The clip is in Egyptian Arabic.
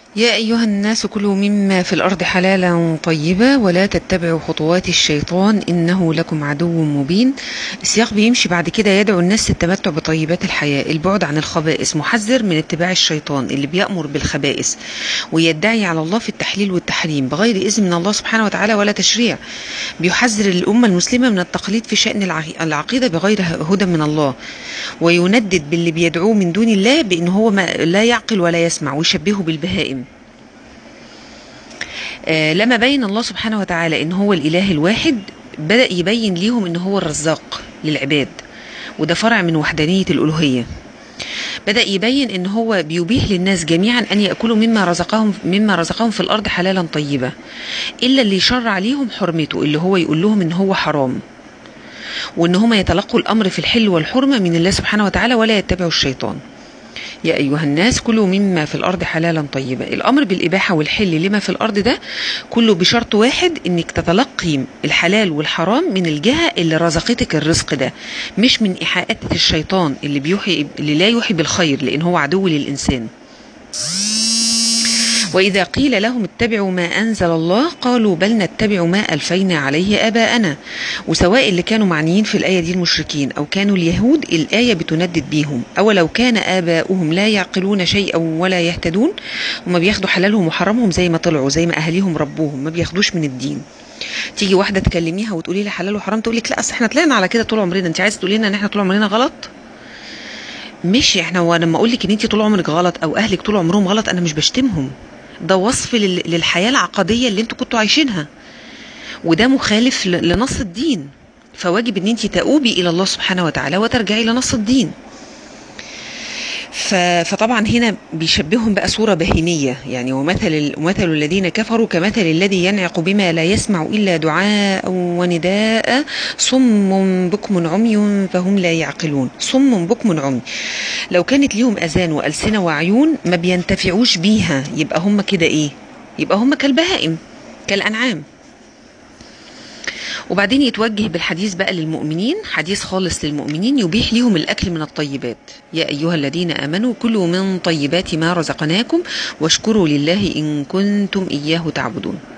يا أيها الناس كلوا مما في الأرض حلالا طيبا ولا تتبعوا خطوات الشيطان إنه لكم عدو مبين السياق بيمشي بعد كده يدعو الناس للتمتع بطيبات الحياة البعد عن الخبائث محذر من اتباع الشيطان اللي بيأمر بالخبائث ويدعي على الله في التحليل والتحريم بغير إذن من الله سبحانه وتعالى ولا تشريع بيحذر الأمة المسلمة من التقليد في شأن العقي- العقيدة بغير هدى من الله ويندد باللي بيدعوه من دون الله بأنه هو ما لا يعقل ولا يسمع ويشبهه بالبهائم آه، لما بين الله سبحانه وتعالى ان هو الاله الواحد بدأ يبين ليهم ان هو الرزاق للعباد وده فرع من وحدانية الألوهية بدأ يبين ان هو بيبيح للناس جميعا ان يأكلوا مما رزقهم مما رزقهم في الأرض حلالا طيبا إلا اللي شرع عليهم حرمته اللي هو يقول لهم ان هو حرام وان هم يتلقوا الأمر في الحل والحرمة من الله سبحانه وتعالى ولا يتبعوا الشيطان يا أيها الناس كلوا مما في الأرض حلالا طيبا الأمر بالإباحة والحل لما في الأرض ده كله بشرط واحد إنك تتلقي الحلال والحرام من الجهة اللي رزقتك الرزق ده مش من إيحاءات الشيطان اللي بيوحي اللي لا يوحي بالخير لأن هو عدو للإنسان وإذا قيل لهم اتبعوا ما أنزل الله قالوا بل نتبع ما ألفينا عليه آباءنا وسواء اللي كانوا معنيين في الآية دي المشركين أو كانوا اليهود الآية بتندد بيهم أو لو كان آباؤهم لا يعقلون شيئا ولا يهتدون هما بياخدوا حلالهم وحرامهم زي ما طلعوا زي ما أهاليهم ربوهم ما بياخدوش من الدين تيجي واحدة تكلميها وتقولي لها حلال وحرام تقول لك لا اصل احنا طلعنا على كده طول عمرنا انت عايزه تقولي لنا ان احنا طول عمرنا غلط مش احنا هو لما اقول لك ان انت طول عمرك غلط او اهلك طول عمرهم غلط انا مش بشتمهم ده وصف لل- للحياه العقديه اللي انتوا كنتوا عايشينها وده مخالف ل- لنص الدين فواجب ان انت تؤوبي الى الله سبحانه وتعالى وترجعي لنص الدين ف- فطبعا هنا بيشبههم بقى صورة بهيمية يعني ومثل مثل الذين كفروا كمثل الذي ينعق بما لا يسمع إلا دعاء ونداء صم بكم عمي فهم لا يعقلون صم بكم عمي لو كانت ليهم أذان وألسنة وعيون ما بينتفعوش بيها يبقى هم كده إيه يبقى هم كالبهائم كالأنعام وبعدين يتوجه بالحديث بقى للمؤمنين حديث خالص للمؤمنين يبيح لهم الأكل من الطيبات يا أيها الذين آمنوا كلوا من طيبات ما رزقناكم واشكروا لله إن كنتم إياه تعبدون